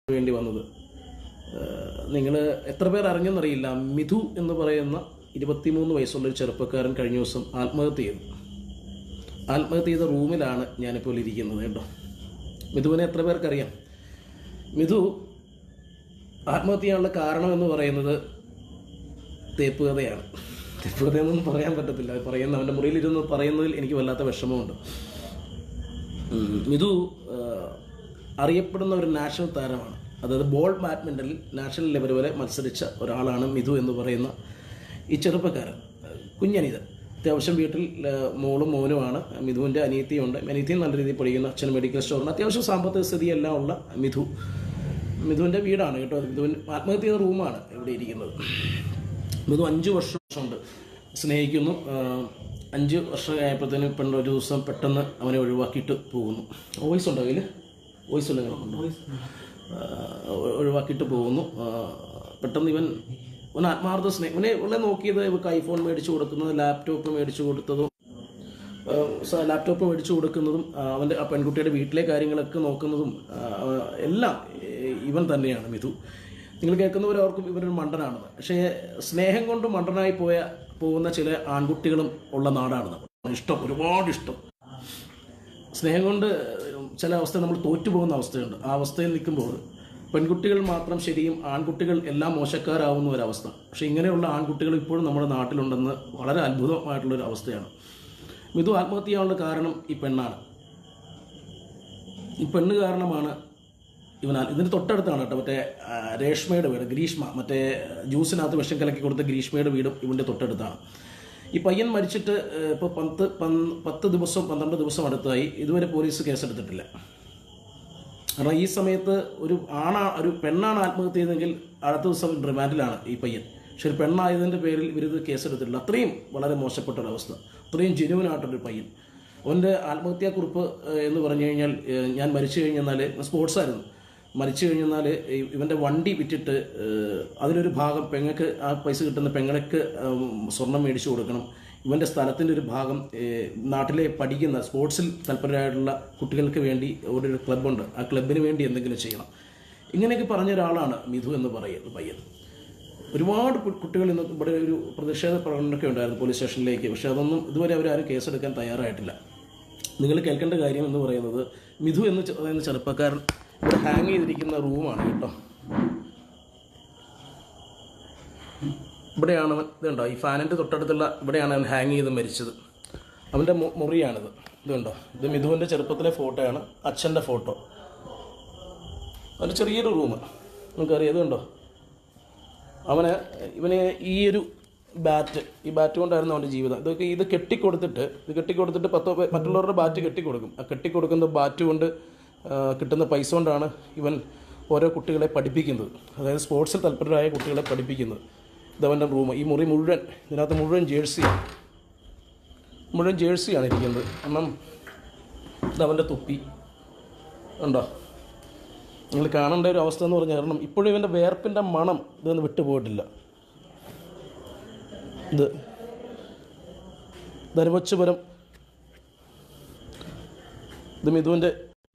വേണ്ടി വന്നത് നിങ്ങൾ എത്ര പേർ അറിഞ്ഞെന്നറിയില്ല മിഥു എന്ന് പറയുന്ന ഇരുപത്തിമൂന്ന് വയസ്സുള്ള ഒരു ചെറുപ്പക്കാരൻ കഴിഞ്ഞ ദിവസം ആത്മഹത്യ ചെയ്തു ആത്മഹത്യ ചെയ്ത റൂമിലാണ് ഞാനിപ്പോൾ ഇരിക്കുന്നത് കേട്ടോ മിഥുവിനെ എത്ര പേർക്കറിയാം മിഥു ആത്മഹത്യ ചെയ്യാനുള്ള കാരണം എന്ന് പറയുന്നത് തേപ്പ് കഥയാണ് തേപ്പ് കഥയെന്നൊന്നും പറയാൻ പറ്റത്തില്ല അത് പറയുന്ന അവൻ്റെ മുറിയിലിരുന്ന് പറയുന്നതിൽ എനിക്ക് വല്ലാത്ത വിഷമമുണ്ട് ഉം, മിഥു ആ, അറിയപ്പെടുന്ന ഒരു നാഷണൽ താരമാണ് അതായത് ബോൾ ബാഡ്മിൻ്റണിൽ നാഷണൽ ലെവൽ വരെ മത്സരിച്ച ഒരാളാണ് മിഥു എന്ന് പറയുന്ന ഈ ചെറുപ്പക്കാരൻ കുഞ്ഞനിത അത്യാവശ്യം വീട്ടിൽ ആ, മോളും മോനുമാണ് മിഥുവിൻ്റെ അനിയത്തിയുണ്ട് അനിയത്തിയും നല്ല രീതിയിൽ പഠിക്കുന്ന അച്ഛൻ മെഡിക്കൽ സ്റ്റോറിന് അത്യാവശ്യം സാമ്പത്തിക സ്ഥിതിയെല്ലാം ഉള്ള മിഥു മിഥുവിൻ്റെ വീടാണ് കേട്ടോ മിഥുവിൻ ആത്മഹത്യ ചെയ്ത റൂമാണ് ഇവിടെ ഇരിക്കുന്നത് മിഥു അഞ്ച് വർഷമുണ്ട് സ്നേഹിക്കുന്നു ആ, അഞ്ച് വർഷം ആയപ്പോഴത്തേന് പെണ്ണ് ഒരു ദിവസം പെട്ടെന്ന് അവനെ ഒഴിവാക്കിയിട്ട് പോകുന്നു വോയിസ് ഉണ്ടോ അതിൽ വോയിസ് ഉണ്ടോ ഉണ്ടോ ആ, ഒ- ഒഴിവാക്കിയിട്ട് പോകുന്നു ആ, പെട്ടെന്ന് ഇവൻ ഇവൻ ആത്മാർത്ഥ സ്നേഹം ഇവനെ ഇവളെ നോക്കിയത് ഇവർക്ക് ഐഫോൺ മേടിച്ചു കൊടുക്കുന്നത് ലാപ്ടോപ്പ് മേടിച്ചു കൊടുത്തതും സ- ലാപ്ടോപ്പ് മേടിച്ചു കൊടുക്കുന്നതും ആ, അവൻ്റെ ആ പെൺകുട്ടിയുടെ വീട്ടിലെ കാര്യങ്ങളൊക്കെ നോക്കുന്നതും ആ, എല്ലാം ഏ, ഇവൻ തന്നെയാണ് മിഥു നിങ്ങൾ കേൾക്കുന്നവരവർക്കും ഇവരൊരു മണ്ടനാണെന്ന് പക്ഷേ സ്നേഹം കൊണ്ട് മണ്ടനായി പോയ പോകുന്ന ചില ആൺകുട്ടികളും ഉള്ള നാടാണ് നമ്മൾ ഇഷ്ടം ഒരുപാട് ഇഷ്ടം സ്നേഹം കൊണ്ട് ചില അവസ്ഥ നമ്മൾ തോറ്റു പോകുന്ന അവസ്ഥയുണ്ട് ആ അവസ്ഥയിൽ നിൽക്കുമ്പോൾ പെൺകുട്ടികൾ മാത്രം ശരിയും ആൺകുട്ടികൾ എല്ലാം മോശക്കാരാവുന്ന ഒരവസ്ഥ പക്ഷേ ഇങ്ങനെയുള്ള ആൺകുട്ടികൾ ഇപ്പോഴും നമ്മുടെ നാട്ടിലുണ്ടെന്ന് വളരെ അത്ഭുതമായിട്ടുള്ളൊരു അവസ്ഥയാണ് മിഥു ആത്മഹത്യ ചെയ്യാനുള്ള കാരണം ഈ പെണ്ണാണ് ഈ പെണ്ണ് കാരണമാണ് ഇവൻ ആ- ഇതിന് തൊട്ടടുത്താണ് കേട്ടോ മറ്റേ ആ, രേഷ്മയുടെ വീട് ഗ്രീഷ്മ മറ്റേ ജ്യൂസിനകത്ത് വിഷം കലക്കി കൊടുത്ത ഗ്രീഷ്മയുടെ വീടും ഇവൻ്റെ തൊട്ടടുത്താണ് ഈ പയ്യൻ മരിച്ചിട്ട് ഇപ്പോൾ പത്ത് പന്ത് പത്ത് ദിവസം പന്ത്രണ്ട് ദിവസം അടുത്തായി ഇതുവരെ പോലീസ് കേസെടുത്തിട്ടില്ല കാരണം ഈ സമയത്ത് ഒരു ആണാ ഒരു പെണ്ണാണ് ആത്മഹത്യ ചെയ്തെങ്കിൽ അടുത്ത ദിവസം റിമാൻഡിലാണ് ഈ പയ്യൻ പക്ഷെ ഒരു പെണ്ണായതിൻ്റെ പേരിൽ ഇവരിത് കേസെടുത്തിട്ടില്ല അത്രയും വളരെ മോശപ്പെട്ട ഒരവസ്ഥ അത്രയും ജെനുവിനായിട്ടൊരു പയ്യൻ അവൻ്റെ ആത്മഹത്യാക്കുറിപ്പ് ഏഹ്, എന്ന് പറഞ്ഞു കഴിഞ്ഞാൽ ഏഹ്, ഞാൻ മരിച്ചു കഴിഞ്ഞെന്നാൽ സ്പോർട്സായിരുന്നു മരിച്ചു കഴിഞ്ഞെന്നാൽ ഇവൻ്റെ വണ്ടി വിറ്റിട്ട് ഏഹ്, അതിലൊരു ഭാഗം പെങ്ങൾക്ക് ആ പൈസ കിട്ടുന്ന പെങ്ങൾക്ക് ഉം, സ്വർണം മേടിച്ചു കൊടുക്കണം ഇവൻ്റെ സ്ഥലത്തിൻ്റെ ഒരു ഭാഗം ഏഹ്, നാട്ടിലെ പഠിക്കുന്ന സ്പോർട്സിൽ തൽപരരായിട്ടുള്ള കുട്ടികൾക്ക് വേണ്ടി ഇവിടെ ഒരു ക്ലബ്ബുണ്ട് ആ ക്ലബിന് വേണ്ടി എന്തെങ്കിലും ചെയ്യണം ഇങ്ങനെയൊക്കെ പറഞ്ഞ ഒരാളാണ് മിഥു എന്ന് പറയുന്നത് പയ്യൻ ഒരുപാട് കു- കുട്ടികൾ ഇന്ന് ഇവിടെ ഒരു പ്രതിഷേധ പ്രകടനമൊക്കെ ഉണ്ടായിരുന്നു പോലീസ് സ്റ്റേഷനിലേക്ക് പക്ഷേ അതൊന്നും ഇതുവരെ അവരാരും കേസെടുക്കാൻ തയ്യാറായിട്ടില്ല നിങ്ങൾ കേൾക്കേണ്ട കാര്യം എന്ന് പറയുന്നത് മിഥു എന്ന് ചെ- പറയുന്ന ചെറുപ്പക്കാരൻ ഇവിടെ ഹാങ് ചെയ്തിരിക്കുന്ന റൂമാണ് കേട്ടോ ഇവിടെയാണ് അവൻ ഇതുണ്ടോ ഈ ഫാനിൻ്റെ തൊട്ടടുത്തുള്ള ഇവിടെയാണ് അവൻ ഹാങ് ചെയ്ത് മരിച്ചത് അവൻ്റെ മു- മുറിയാണിത് ഇതുണ്ടോ ഇത് മിഥുവിൻ്റെ ചെറുപ്പത്തിലെ ഫോട്ടോയാണ് അച്ഛൻ്റെ ഫോട്ടോ ഒരു ചെറിയൊരു റൂം നിങ്ങൾക്കറിയാം ഇതുണ്ടോ അവന് ഇവന് ഈ ഒരു ബാറ്റ് ഈ ബാറ്റ് കൊണ്ടായിരുന്നു അവൻ്റെ ജീവിതം ഇതൊക്കെ ഇത് കെട്ടിക്കൊടുത്തിട്ട് ഇത് കെട്ടിക്കൊടുത്തിട്ട് പത്തോ പേ- മറ്റുള്ളവരുടെ ബാറ്റ് കെട്ടിക്കൊടുക്കും ആ കെട്ടിക്കൊടുക്കുന്ന ബാറ്റ് കൊണ്ട് ആ, കിട്ടുന്ന പൈസ കൊണ്ടാണ് ഇവൻ ഓരോ കുട്ടികളെ പഠിപ്പിക്കുന്നത് അതായത് സ്പോർട്സിൽ തൽപരരായ കുട്ടികളെ പഠിപ്പിക്കുന്നത് ഇതവൻ്റെ റൂം ഈ മുറി മുഴുവൻ ഇതിനകത്ത് മുഴുവൻ ജേഴ്സിയാണ് മുഴുവൻ ജേഴ്സിയാണ് ഇരിക്കുന്നത് കാരണം ഇതവൻ്റെ തുപ്പി ഉണ്ടോ നിങ്ങൾ കാണേണ്ട ഒരു അവസ്ഥ എന്ന് പറഞ്ഞാൽ കാരണം ഇപ്പോഴും ഇവൻ്റെ വേർപ്പിൻ്റെ മണം ഇതൊന്നും വിട്ടുപോയിട്ടില്ല ഇത് ധനുവച്ചുപുരം ഇത് മിഥുവിൻ്റെ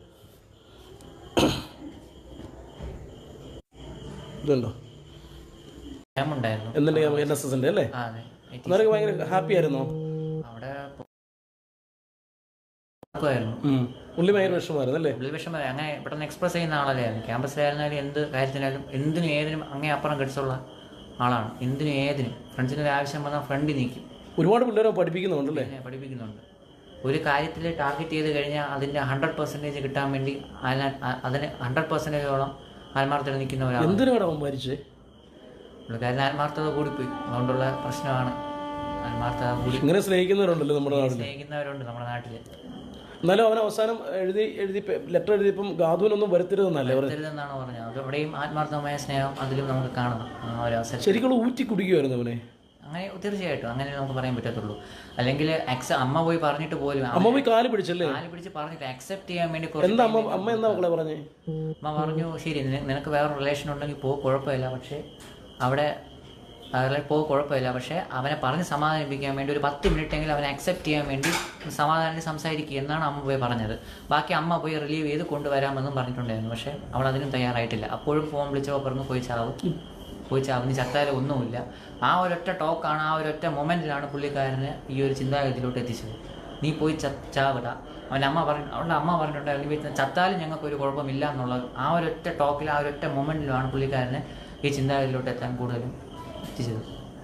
ഇതുണ്ടോ ക്യാമ്പ് ഉണ്ടായിരുന്നു എന്തിൻ്റെ എൻ എസ് എസിൻ്റെ അല്ലേ ആ അതെ IT അന്നേരം ഭയങ്കര ഹാപ്പി ആയിരുന്നോ അവിടെ പോക്കുമായിരുന്നു ഉള്ളി ഭയങ്കര വിഷമമായിരുന്നു അല്ലേ പുള്ളി വിഷമം അങ്ങനെ പെട്ടെന്ന് എക്സ്പ്രസ് ചെയ്യുന്ന ആളല്ലായിരുന്നു ക്യാമ്പസിലായിരുന്നാലും എന്ത് കാര്യത്തിനാലും എന്തിനും ഏതിനും അങ്ങേ അപ്പുറം കടിച്ചുള്ള ആളാണ് എന്തിനും ഏതിനും ഫ്രണ്ട്സിന് ഒരു ആവശ്യം വന്നാൽ ഫ്രണ്ടിൽ നിൽക്കും ഒരുപാട് പിള്ളേരെ പഠിപ്പിക്കുന്നുണ്ടല്ലേ പിന്നെ പഠിപ്പിക്കുന്നുണ്ട് ഒരു കാര്യത്തിൽ ടാർഗറ്റ് ചെയ്ത് കഴിഞ്ഞാൽ അതിൻ്റെ ഹൺഡ്രഡ് പെർസെൻറ്റേജ് കിട്ടാൻ വേണ്ടി അതിന- അ- അതിന് ഹൺഡ്രഡ് പെർസെൻറ്റേജോളം ആത്മാർത്ഥത നിൽക്കുന്ന ഒരാളാണ് എന്തിനാണ് അവൻ മരിച്ചേ പുള്ളിക്കാരന് ആത്മാർത്ഥത കൂടിപ്പോയി അതുകൊണ്ടുള്ള പ്രശ്നമാണ് ആത്മാർത്ഥത കൂടി ഇങ്ങനെ സ്നേഹിക്കുന്നവരുണ്ടല്ലോ നമ്മുടെ നാട്ടിൽ സ്നേഹിക്കുന്നവരുണ്ട് നമ്മുടെ നാട്ടിൽ എന്നാലും അവൻ അവസാനം എഴുതി എഴുതി ലെറ്റർ എഴുതിയപ്പം ഗാതുവിനൊന്നും വരുത്തരുതെന്നല്ലേ അവർ തരുതെന്നാണ് പറഞ്ഞത് അത് അവിടെയും ആത്മാർത്ഥമായ സ്നേഹം അതിലും നമുക്ക് കാണണം ആ ഒരു അവസരം ശരിക്കും ഊറ്റി കുടിക്കുമായിരുന്നു അവനെ അങ്ങനെ തീർച്ചയായിട്ടും അങ്ങനെ നമുക്ക് പറയാൻ പറ്റത്തുള്ളൂ അല്ലെങ്കിൽ അക്സ അമ്മ പോയി പറഞ്ഞിട്ട് പോലും അമ്മ പോയി കാല് പിടിച്ചല്ലേ കാല് പിടിച്ച് പറഞ്ഞിട്ട് അക്സെപ്റ്റ് ചെയ്യാൻ വേണ്ടി കുറച്ച് എന്താ അമ്മ അമ്മ എന്താ മക്കളെ പറഞ്ഞേ അമ്മ പറഞ്ഞു ശരി നിന- നിനക്ക് വേറെ റിലേഷൻ ഉണ്ടെങ്കിൽ പോ കുഴപ്പമില്ല പക്ഷേ അവിടെ അതിൽ പോ കുഴപ്പമില്ല പക്ഷേ അവനെ പറഞ്ഞ് സമാധാനിപ്പിക്കാൻ വേണ്ടി ഒരു പത്ത് മിനിറ്റെങ്കിലും അവനെ അക്സെപ്റ്റ് ചെയ്യാൻ വേണ്ടി സമാധാനത്തിൽ സംസാരിക്കുക എന്നാണ് അമ്മ പോയി പറഞ്ഞത് ബാക്കി അമ്മ പോയി റിലീവ് ചെയ്ത് കൊണ്ടുവരാമെന്നും പറഞ്ഞിട്ടുണ്ടായിരുന്നു പക്ഷേ അവൾ അതിനും തയ്യാറായിട്ടില്ല അപ്പോഴും ഫോൺ വിളിച്ചപ്പോൾ പറഞ്ഞു പോയി ചാവ് പോയി ചാവ് നീ ചത്താലും ഒന്നുമില്ല ആ ഒരൊറ്റ ടോക്കാണ് ആ ഒരൊറ്റ മൊമെൻറ്റിലാണ് പുള്ളിക്കാരനെ ഈ ഒരു ചിന്താഗതിയിലോട്ട് എത്തിച്ചത് നീ പോയി ച ചാവിട അവൻ്റെ അമ്മ പറഞ്ഞു അവളുടെ അമ്മ പറഞ്ഞിട്ടുണ്ടായിരുന്നു "ഇവ ചത്താലും ഞങ്ങൾക്ക് ഒരു കുഴപ്പമില്ല എന്നുള്ളത് ആ ഒരൊറ്റ ടോക്കിൽ ആ ഒരൊറ്റ മൊമെൻറ്റിലാണ് പുള്ളിക്കാരനെ ഈ ചിന്താഗതിയിലോട്ട് എത്താൻ കൂടുതലും എത്തിച്ചത്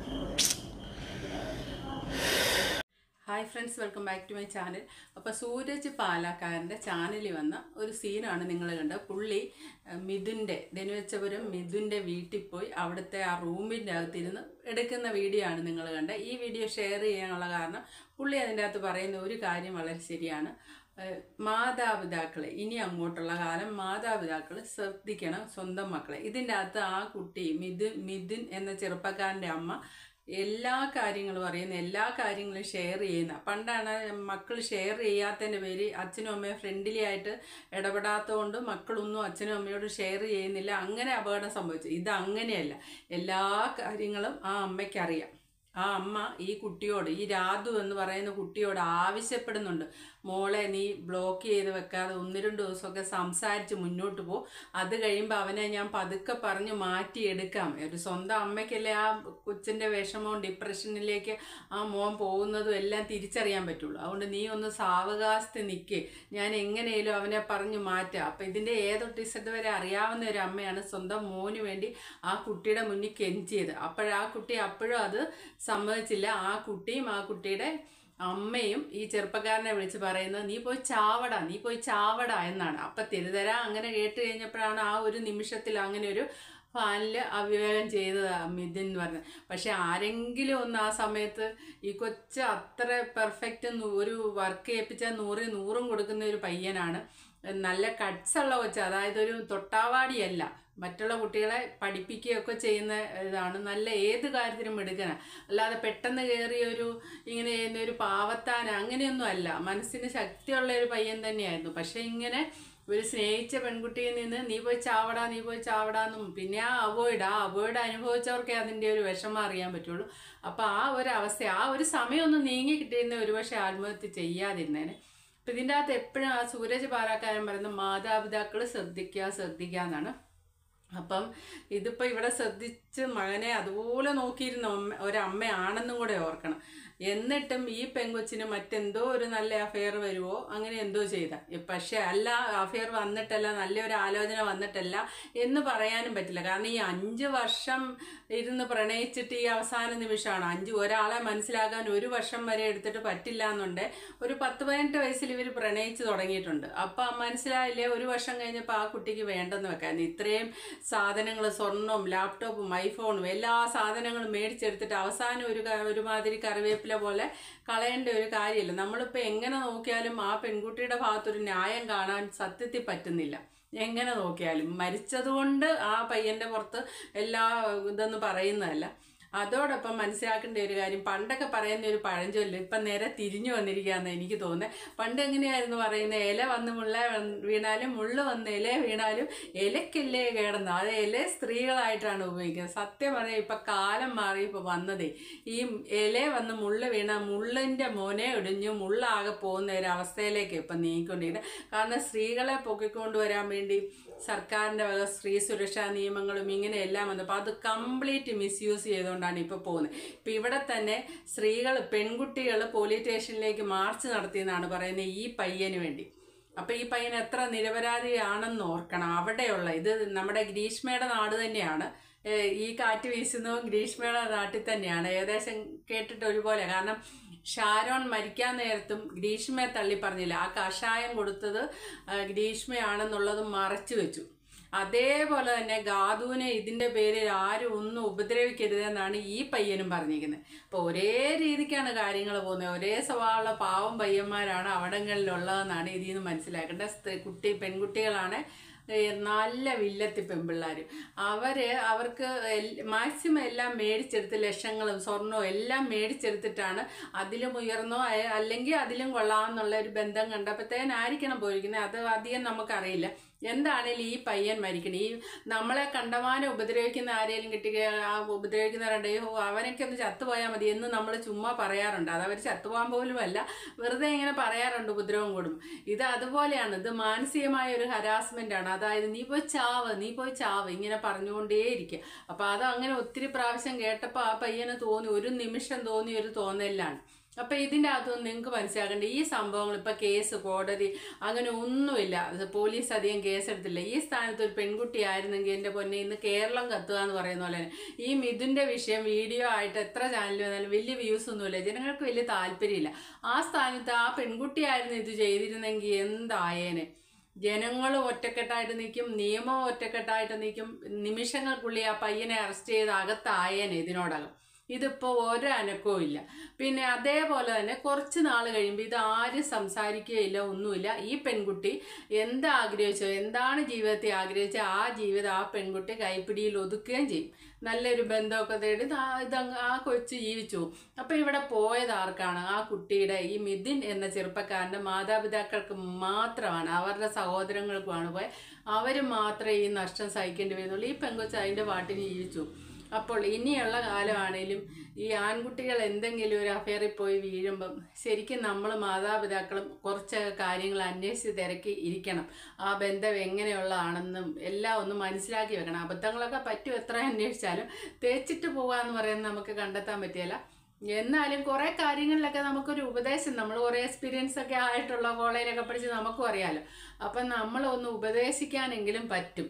hi friends welcome back to my channel അപ്പോൾ സൂരജ് പാലക്കാരൻ്റെ ചാനലിൽ വന്ന ഒരു സീനാണ് നിങ്ങൾ കണ്ടത് പുള്ളി അഹ്, മിഥുൻ്റെ ധനുവച്ചപുരം മിഥുൻ്റെ വീട്ടിൽ പോയി അവിടുത്തെ ആ റൂമിൻ്റെ അകത്തിരുന്ന് എടുക്കുന്ന വീഡിയോ ആണ് നിങ്ങൾ കണ്ടത് ഈ വീഡിയോ ഷെയർ ചെയ്യാനുള്ള കാരണം പുള്ളി അതിൻ്റെ അകത്ത് പറയുന്ന ഒരു കാര്യം വളരെ ശരിയാണ് ഏഹ്, മാതാപിതാക്കളെ ഇനി അങ്ങോട്ടുള്ള കാലം മാതാപിതാക്കൾ ശ്രദ്ധിക്കണം സ്വന്തം മക്കളെ ഇതിൻ്റെ അകത്ത് ആ കുട്ടി മിഥുൻ മിഥുൻ എന്ന ചെറുപ്പക്കാരൻ്റെ അമ്മ എല്ലാ കാര്യങ്ങളും അറിയുന്ന എല്ലാ കാര്യങ്ങളും ഷെയർ ചെയ്യുന്ന പണ്ടാണ് മക്കൾ ഷെയർ ചെയ്യാത്തതിൻ്റെ പേര് അച്ഛനും അമ്മയും ഫ്രണ്ട്ലി ആയിട്ട് ഇടപെടാത്തതുകൊണ്ട് മക്കളൊന്നും അച്ഛനും അമ്മയോട് ഷെയർ ചെയ്യുന്നില്ല അങ്ങനെ അപകടം സംഭവിച്ചു ഇത് അങ്ങനെയല്ല എല്ലാ കാര്യങ്ങളും ആ അമ്മയ്ക്ക് അറിയാം ആ അമ്മ ഈ കുട്ടിയോട് ഈ രാധു എന്ന് പറയുന്ന കുട്ടിയോട് ആവശ്യപ്പെടുന്നുണ്ട് മോളെ നീ ബ്ലോക്ക് ചെയ്ത് വെക്കാതെ ഒന്ന് രണ്ട് ദിവസമൊക്കെ സംസാരിച്ച് മുന്നോട്ട് പോ അത് കഴിയുമ്പോൾ അവനെ ഞാൻ പതുക്കെ പറഞ്ഞ് മാറ്റിയെടുക്കാം ഒരു സ്വന്തം അമ്മയ്ക്കല്ലേ ആ കൊച്ചിൻ്റെ വിഷമവും ഡിപ്രഷനിലേക്ക് ആ മോൻ പോകുന്നതും എല്ലാം തിരിച്ചറിയാൻ പറ്റുള്ളൂ അതുകൊണ്ട് നീ ഒന്ന് സാവകാശത്ത് നിൽക്ക് ഞാൻ എങ്ങനെയും അവനെ പറഞ്ഞ് മാറ്റാം അപ്പം ഇതിൻ്റെ ഏതൊട്ട് ഇസഡ് വരെ അറിയാവുന്ന ഒരു അമ്മയാണ് സ്വന്തം മോന് വേണ്ടി ആ കുട്ടിയുടെ മുന്നിൽ കെഞ്ചിയത് അപ്പോഴാ കുട്ടി അപ്പോഴും അത് സമ്മതിച്ചില്ല ആ കുട്ടിയും ആ കുട്ടിയുടെ അമ്മയും ഈ ചെറുപ്പക്കാരനെ വിളിച്ച് പറയുന്നത് നീ പോയി ചാവടാ നീ പോയി ചാവടാ എന്നാണ് അപ്പം തിരുതര അങ്ങനെ കേട്ട് കഴിഞ്ഞപ്പോഴാണ് ആ ഒരു നിമിഷത്തിൽ അങ്ങനെ ഒരു ഫാനിൽ അവിവേകം ചെയ്തതാ മിഥുൻ എന്ന് പറഞ്ഞത് പക്ഷെ ആരെങ്കിലും ഒന്ന് ആ സമയത്ത് ഈ കൊച്ച് അത്ര പെർഫെക്റ്റ് ഒരു വർക്ക് ചെയ്യിപ്പിച്ചാൽ നൂറിൽ നൂറും കൊടുക്കുന്ന ഒരു പയ്യനാണ് നല്ല കട്ട്സ് ഉള്ള കൊച്ച് അതായത് ഒരു തൊട്ടാവാടിയല്ല മറ്റുള്ള കുട്ടികളെ പഠിപ്പിക്കുകയൊക്കെ ചെയ്യുന്ന ഇതാണ് നല്ല ഏത് കാര്യത്തിനും എടുക്കണം അല്ലാതെ പെട്ടെന്ന് കയറിയ ഒരു ഇങ്ങനെ ചെയ്യുന്ന ഒരു പാവത്താന അങ്ങനെയൊന്നും അല്ല മനസ്സിന് ശക്തിയുള്ള ഒരു പയ്യൻ തന്നെയായിരുന്നു പക്ഷെ ഇങ്ങനെ ഒരു സ്നേഹിച്ച പെൺകുട്ടിയിൽ നിന്ന് നീ പോയി ചാവടാ നീ പോയി ചാവടാന്നും പിന്നെ ആ അവോയ്ഡ് ആ അവോയ്ഡ് അനുഭവിച്ചവർക്കേ അതിൻ്റെ ഒരു വിഷമം അറിയാൻ പറ്റുള്ളൂ അപ്പോൾ ആ ഒരു അവസ്ഥ ആ ഒരു സമയം ഒന്ന് നീങ്ങി കിട്ടിയിരുന്ന ഒരുപക്ഷെ ആത്മഹത്യ ചെയ്യാതിരുന്നേനെ അപ്പം ഇതിൻ്റെ അകത്ത് എപ്പോഴും ആ സൂരജ് പാലാക്കാരൻ പറയുന്ന മാതാപിതാക്കൾ ശ്രദ്ധിക്കുക ശ്രദ്ധിക്കുക എന്നാണ് അപ്പം ഇതിപ്പോൾ ഇവിടെ ശ്രദ്ധിച്ച് മകനെ അതുപോലെ നോക്കിയിരുന്ന അമ്മ ഒരമ്മയാണെന്നും കൂടെ ഓർക്കണം എന്നിട്ടും ഈ പെങ്കൊച്ചിന് മറ്റെന്തോ ഒരു നല്ല അഫെയർ വരുമോ അങ്ങനെ എന്തോ ചെയ്ത പക്ഷെ അല്ല അഫെയർ വന്നിട്ടല്ല നല്ലൊരു ആലോചന വന്നിട്ടല്ല എന്ന് പറയാനും പറ്റില്ല കാരണം ഈ അഞ്ച് വർഷം ഇരുന്ന് പ്രണയിച്ചിട്ട് ഈ അവസാന നിമിഷമാണ് അഞ്ച് ഒരാളെ മനസ്സിലാക്കാൻ ഒരു വർഷം വരെ എടുത്തിട്ട് പറ്റില്ല എന്നുണ്ട് ഒരു പത്ത് പതിനെട്ട് വയസ്സിൽ ഇവർ പ്രണയിച്ച് തുടങ്ങിയിട്ടുണ്ട് അപ്പം മനസ്സിലായില്ലേ ഒരു വർഷം കഴിഞ്ഞപ്പോൾ ആ കുട്ടിക്ക് വേണ്ടെന്ന് വെക്കാൻ ഇത്രയും സാധനങ്ങൾ സ്വർണവും ലാപ്ടോപ്പും ഐഫോണും എല്ലാ സാധനങ്ങളും മേടിച്ചെടുത്തിട്ട് അവസാനം ഒരു ക- ഒരുമാതിരി കറിവേപ്പില പോലെ കളയേണ്ട ഒരു കാര്യമില്ല നമ്മളിപ്പോൾ എങ്ങനെ നോക്കിയാലും ആ പെൺകുട്ടിയുടെ ഭാഗത്തൊരു ന്യായം കാണാൻ സത്യത്തിൽ പറ്റുന്നില്ല എങ്ങനെ നോക്കിയാലും മരിച്ചതുകൊണ്ട് ആ പയ്യന്റെ പുറത്ത് എല്ലാ ഇതൊന്നും പറയുന്നതല്ല അതോടൊപ്പം മനസ്സിലാക്കേണ്ട ഒരു കാര്യം പണ്ടൊക്കെ പറയുന്ന ഒരു പഴഞ്ചൊല്ല് ഇപ്പം നേരെ തിരിഞ്ഞു വന്നിരിക്കുകയെന്ന് എനിക്ക് തോന്നുന്നത് പണ്ട് എങ്ങനെയായിരുന്നു പറയുന്നത് ഇല വന്ന് മുള്ള വീണാലും മുള്ള് വന്ന് ഇല വീണാലും ഇലക്കില്ലേ കിടന്നു അത് ഇല സ്ത്രീകളായിട്ടാണ് ഉപയോഗിക്കുന്നത് സത്യം പറയാം ഇപ്പം കാലം മാറി ഇപ്പോൾ വന്നതേ ഈ ഇല വന്ന് മുള്ള് വീണ മുള്ളിൻ്റെ മോനെ ഒടിഞ്ഞു മുള്ളാകെ പോകുന്ന ഒരു അവസ്ഥയിലേക്ക് ഇപ്പം നീങ്ങിക്കൊണ്ടിരിക്കുന്നത് കാരണം സ്ത്രീകളെ പൊക്കിക്കൊണ്ടുവരാൻ വേണ്ടി സർക്കാരിൻ്റെ വക സ്ത്രീ സുരക്ഷാ നിയമങ്ങളും ഇങ്ങനെ എല്ലാം വന്നപ്പോൾ അത് കംപ്ലീറ്റ് മിസ്യൂസ് ചെയ്തുകൊണ്ടാണ് ഇപ്പോൾ പോകുന്നത് ഇപ്പം ഇവിടെ തന്നെ സ്ത്രീകൾ പെൺകുട്ടികൾ പോലീസ് സ്റ്റേഷനിലേക്ക് മാർച്ച് നടത്തിയെന്നാണ് പറയുന്നത് ഈ പയ്യന് വേണ്ടി അപ്പം ഈ പയ്യൻ എത്ര നിരപരാധിയാണെന്ന് ഓർക്കണം അവിടെയുള്ള ഇത് നമ്മുടെ ഗ്രീഷ്മയുടെ നാട് തന്നെയാണ് ഏഹ് ഈ കാറ്റ് വീശുന്നതും ഗ്രീഷ്മയുടെ നാട്ടിൽ തന്നെയാണ് ഏകദേശം കേട്ടിട്ട് ഒരുപോലെ കാരണം ഷാരോൺ മരിക്കാൻ നേരത്തും ഗ്രീഷ്മയെ തള്ളി പറഞ്ഞില്ല ആ കഷായം കൊടുത്തത് ആ, ഗ്രീഷ്മയാണെന്നുള്ളത് മറച്ചു വെച്ചു അതേപോലെ തന്നെ ഗാദുവിനെ ഇതിന്റെ പേരിൽ ആരും ഒന്നും ഉപദ്രവിക്കരുതെന്നാണ് ഈ പയ്യനും പറഞ്ഞിരിക്കുന്നത് അപ്പോൾ ഒരേ രീതിക്കാണ് കാര്യങ്ങൾ പോകുന്നത് ഒരേ സ്വഭാവമുള്ള പാവം പയ്യന്മാരാണ് അവിടങ്ങളിലുള്ളതെന്നാണ് ഇതിൽ നിന്ന് മനസ്സിലാക്കേണ്ടത് സ്ത്രീ കുട്ടി പെൺകുട്ടികളാണ് ഏഹ് നല്ല വില്ലത്തി പെൺപിള്ളേർ അവര് അവർക്ക് മാക്സിമം എല്ലാം മേടിച്ചെടുത്ത് ലക്ഷങ്ങളും സ്വർണവും എല്ലാം മേടിച്ചെടുത്തിട്ടാണ് അതിലും ഉയർന്നോ അയ- അല്ലെങ്കിൽ അതിലും കൊള്ളാമെന്നുള്ള ഒരു ബന്ധം കണ്ടപ്പോഴത്തേനായിരിക്കണം പോയിരിക്കുന്നത് അത് അധികം നമുക്കറിയില്ല എന്താണേലും ഈ പയ്യൻ മരിക്കണം ഈ നമ്മളെ കണ്ടമാനം ഉപദ്രവിക്കുന്ന ആരെങ്കിലും കിട്ടി ആ ഉപദ്രവിക്കുന്നവരുണ്ടെങ്കിൽ ഓ അവനൊക്കെ ഒന്ന് ചത്തുപോയാൽ മതി എന്ന് നമ്മൾ ചുമ്മാ പറയാറുണ്ട് അത് അവർ ചത്തുപോകാൻ പോലും അല്ല വെറുതെ ഇങ്ങനെ പറയാറുണ്ട് ഉപദ്രവം കൂടും ഇത് അതുപോലെയാണ് ഇത് മാനസികമായ ഒരു ഹരാസ്മെന്റ് ആണ് അതായത് നീ പോയി ചാവ് നീ പോയി ചാവ് ഇങ്ങനെ പറഞ്ഞുകൊണ്ടേയിരിക്കുക അപ്പൊ അത് അങ്ങനെ ഒത്തിരി പ്രാവശ്യം കേട്ടപ്പോൾ ആ പയ്യന് തോന്നി ഒരു നിമിഷം തോന്നിയ ഒരു തോന്നലാണ് അപ്പൊ ഇതിന്റെ അകത്തൊന്നും നിങ്ങൾക്ക് മനസ്സിലാക്കണ്ട ഈ സംഭവങ്ങൾ ഇപ്പൊ കേസ് കോടതി അങ്ങനെ ഒന്നുമില്ല അത് പോലീസ് അധികം കേസ് എടുത്തില്ല ഈ സ്ഥാനത്ത് ഒരു പെൺകുട്ടി ആയിരുന്നെങ്കിൽ എന്റെ പൊന്നെ ഇന്ന് കേരളം കത്തുക എന്ന് പറയുന്ന പോലെ തന്നെ ഈ മിഥുന്റെ വിഷയം വീഡിയോ ആയിട്ട് എത്ര ചാനൽ വന്നാലും വലിയ വ്യൂസ് ഒന്നുമില്ല ജനങ്ങൾക്ക് വലിയ താല്പര്യമില്ല ആ സ്ഥാനത്ത് ആ പെൺകുട്ടിയായിരുന്നു ഇത് ചെയ്തിരുന്നെങ്കിൽ എന്തായേനെ ജനങ്ങൾ ഒറ്റക്കെട്ടായിട്ട് നിൽക്കും നിയമം ഒറ്റക്കെട്ടായിട്ട് നിൽക്കും നിമിഷങ്ങൾക്കുള്ളിൽ ആ പയ്യനെ അറസ്റ്റ് ചെയ്ത് അകത്തായേനെ ഇതിനോടകം ഇതിപ്പോൾ ഒരു അനക്കവും ഇല്ല പിന്നെ അതേപോലെ തന്നെ കുറച്ച് നാൾ കഴിയുമ്പോൾ ഇത് ആരും സംസാരിക്കുകയില്ല ഒന്നുമില്ല ഈ പെൺകുട്ടി എന്ത് ആഗ്രഹിച്ചോ എന്താണ് ജീവിതത്തെ ആഗ്രഹിച്ചോ ആ ജീവിതം ആ പെൺകുട്ടി കൈപ്പിടിയിൽ ഒതുക്കുകയും ചെയ്യും നല്ലൊരു ബന്ധമൊക്കെ തേടി ദാ- ഇതങ്ങ് ആ കൊച്ചു ജീവിച്ചു അപ്പം ഇവിടെ പോയത് ആർക്കാണ് ആ കുട്ടിയുടെ ഈ മിഥുൻ എന്ന ചെറുപ്പക്കാരൻ്റെ മാതാപിതാക്കൾക്ക് മാത്രമാണ് അവരുടെ സഹോദരങ്ങൾക്കുമാണ് പോയത് അവർ മാത്രമേ ഈ നഷ്ടം സഹിക്കേണ്ടി വരുന്നുള്ളൂ ഈ പെങ്കൊച്ച് അതിൻ്റെ പാട്ടിന് ജീവിച്ചു അപ്പോൾ ഇനിയുള്ള കാലമാണേലും ഈ ആൺകുട്ടികൾ എന്തെങ്കിലും ഒരു അഫയറിൽ പോയി വീഴുമ്പം ശരിക്കും നമ്മൾ മാതാപിതാക്കളും കുറച്ച് കാര്യങ്ങൾ അന്വേഷിച്ച് തിരക്കി ഇരിക്കണം ആ ബന്ധം എങ്ങനെയുള്ളതാണെന്നും എല്ലാം ഒന്ന് മനസ്സിലാക്കി വെക്കണം അബദ്ധങ്ങളൊക്കെ പറ്റും എത്ര അന്വേഷിച്ചാലും തേച്ചിട്ട് പോകാന്ന് പറയുന്നത് നമുക്ക് കണ്ടെത്താൻ പറ്റിയല്ല എന്നാലും കുറെ കാര്യങ്ങളിലൊക്കെ നമുക്കൊരു ഉപദേശം നമ്മൾ കുറെ എക്സ്പീരിയൻസ് ഒക്കെ ആയിട്ടുള്ള കോളേജിലൊക്കെ പഠിച്ച് നമുക്കും അറിയാലോ അപ്പം നമ്മൾ ഒന്ന് ഉപദേശിക്കാനെങ്കിലും പറ്റും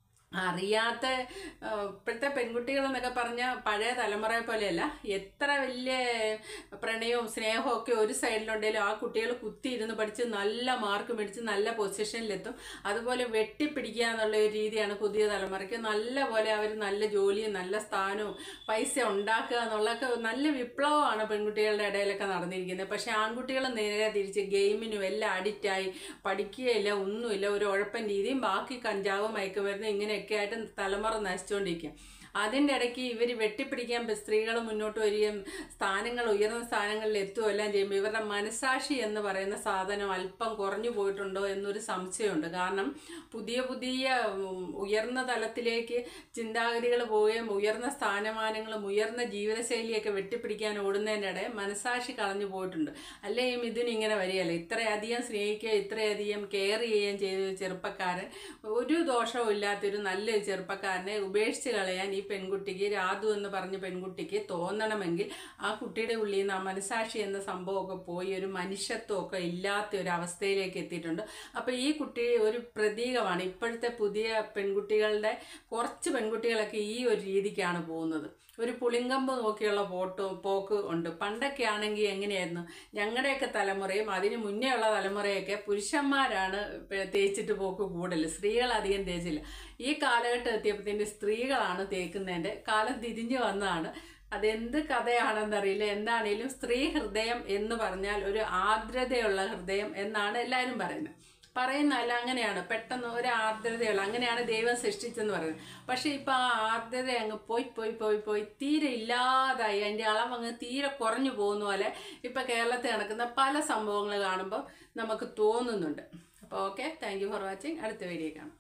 അറിയാത്ത ആ, ഇപ്പോഴത്തെ പെൺകുട്ടികൾ എന്നൊക്കെ പറഞ്ഞാൽ പഴയ തലമുറയെ പോലെയല്ല എത്ര വലിയ പ്രണയവും സ്നേഹവും ഒക്കെ ഒരു സൈഡിലുണ്ടെങ്കിലും ആ കുട്ടികൾ കുത്തിയിരുന്ന് പഠിച്ച് നല്ല മാർക്ക് മേടിച്ച് നല്ല പൊസിഷനിലെത്തും അതുപോലെ വെട്ടിപ്പിടിക്കുക എന്നുള്ള ഒരു രീതിയാണ് പുതിയ തലമുറയ്ക്ക് നല്ല പോലെ അവർ നല്ല ജോലിയും നല്ല സ്ഥാനവും പൈസ ഉണ്ടാക്കുക എന്നുള്ളതൊക്കെ നല്ല വിപ്ലവമാണ് പെൺകുട്ടികളുടെ ഇടയിലൊക്കെ നടന്നിരിക്കുന്നത് പക്ഷെ ആൺകുട്ടികൾ നേരെ തിരിച്ച് ഗെയിമിനും എല്ലാം അഡിക്റ്റായി പഠിക്കുകയില്ല ഒന്നുമില്ല ഒരു ഉഴപ്പൻ രീതിയും ബാക്കി കഞ്ചാവ് മയക്കുമരുന്ന് ഇങ്ങനെയൊക്കെ ആയിട്ട് തലമുറ നശിച്ചുകൊണ്ടിരിക്കും അതിൻ്റെ ഇടയ്ക്ക് ഇവർ വെട്ടിപ്പിടിക്കാൻ സ്ത്രീകൾ മുന്നോട്ട് വരികയും സ്ഥാനങ്ങൾ ഉയർന്ന സ്ഥാനങ്ങളിൽ എത്തുകയും എല്ലാം ചെയ്യുമ്പോൾ ഇവരുടെ മനസാക്ഷി എന്ന് പറയുന്ന സാധനം അല്പം കുറഞ്ഞു പോയിട്ടുണ്ടോ എന്നൊരു സംശയമുണ്ട് കാരണം പുതിയ പുതിയ ഉം, ഉയർന്ന തലത്തിലേക്ക് ചിന്താഗതികൾ പോവുകയും ഉയർന്ന സ്ഥാനമാനങ്ങളും ഉയർന്ന ജീവിതശൈലിയൊക്കെ വെട്ടിപ്പിടിക്കാൻ ഓടുന്നതിനിടെ മനസാക്ഷി കളഞ്ഞു പോയിട്ടുണ്ട് അല്ലെങ്കിൽ ഇതിന് ഇങ്ങനെ വരികയല്ല ഇത്രയധികം സ്നേഹിക്കുക ഇത്രയധികം കെയർ ചെയ്യുകയും ചെയ്ത ഒരു ചെറുപ്പക്കാരൻ ഒരു ദോഷവും ഇല്ലാത്തൊരു നല്ലൊരു ചെറുപ്പക്കാരനെ ഉപേക്ഷിച്ച് കളയാൻ ഈ പെൺകുട്ടിക്ക് രാധു എന്ന് പറഞ്ഞ പെൺകുട്ടിക്ക് തോന്നണമെങ്കിൽ ആ കുട്ടിയുടെ ഉള്ളിൽ നിന്ന് ആ മനസാക്ഷി എന്ന സംഭവമൊക്കെ പോയി ഒരു മനുഷ്യത്വമൊക്കെ ഇല്ലാത്ത ഒരു അവസ്ഥയിലേക്ക് എത്തിയിട്ടുണ്ട് അപ്പോൾ ഈ കുട്ടി ഒരു പ്രതീകമാണ് ഇപ്പോഴത്തെ പുതിയ പെൺകുട്ടികളുടെ കുറച്ച് പെൺകുട്ടികളൊക്കെ ഈ ഒരു രീതിക്കാണ് പോകുന്നത് ഒരു പുളിങ്കമ്പ് നോക്കിയുള്ള പോട്ടോ പോക്ക് ഉണ്ട് പണ്ടൊക്കെ ആണെങ്കിൽ എങ്ങനെയായിരുന്നു ഞങ്ങളുടെയൊക്കെ തലമുറയും അതിന് മുന്നേ ഉള്ള തലമുറയൊക്കെ പുരുഷന്മാരാണ് പെ- തേച്ചിട്ട് പോക്ക് കൂടുതൽ സ്ത്രീകൾ അധികം തേച്ചില്ല ഈ കാലഘട്ടം എത്തിയപ്പോഴത്തേന് സ്ത്രീകളാണ് തേക്കുന്നതിൻ്റെ കാലം തിരിഞ്ഞു വന്നതാണ് അതെന്ത് കഥയാണെന്നറിയില്ല എന്താണേലും സ്ത്രീ ഹൃദയം എന്ന് പറഞ്ഞാൽ ഒരു ആർദ്രതയുള്ള ഹൃദയം എന്നാണ് എല്ലാവരും പറയുന്നത് പറയുന്നതല്ല അങ്ങനെയാണ് പെട്ടെന്ന് ഒരു ആർദ്രതയുള്ള അങ്ങനെയാണ് ദൈവം സൃഷ്ടിച്ചെന്ന് പറയുന്നത് പക്ഷെ ഇപ്പൊ ആ ആർദ്രത അങ്ങ് പോയി പോയി പോയി പോയി തീരെ ഇല്ലാതായി അതിന്റെ അളവ് അങ്ങ് തീരെ കുറഞ്ഞു പോകുന്ന പോലെ ഇപ്പൊ കേരളത്തിൽ നടക്കുന്ന പല സംഭവങ്ങൾ കാണുമ്പോൾ നമുക്ക് തോന്നുന്നുണ്ട് അപ്പോൾ okay thank you for watching അടുത്ത വീഡിയോ കാണാം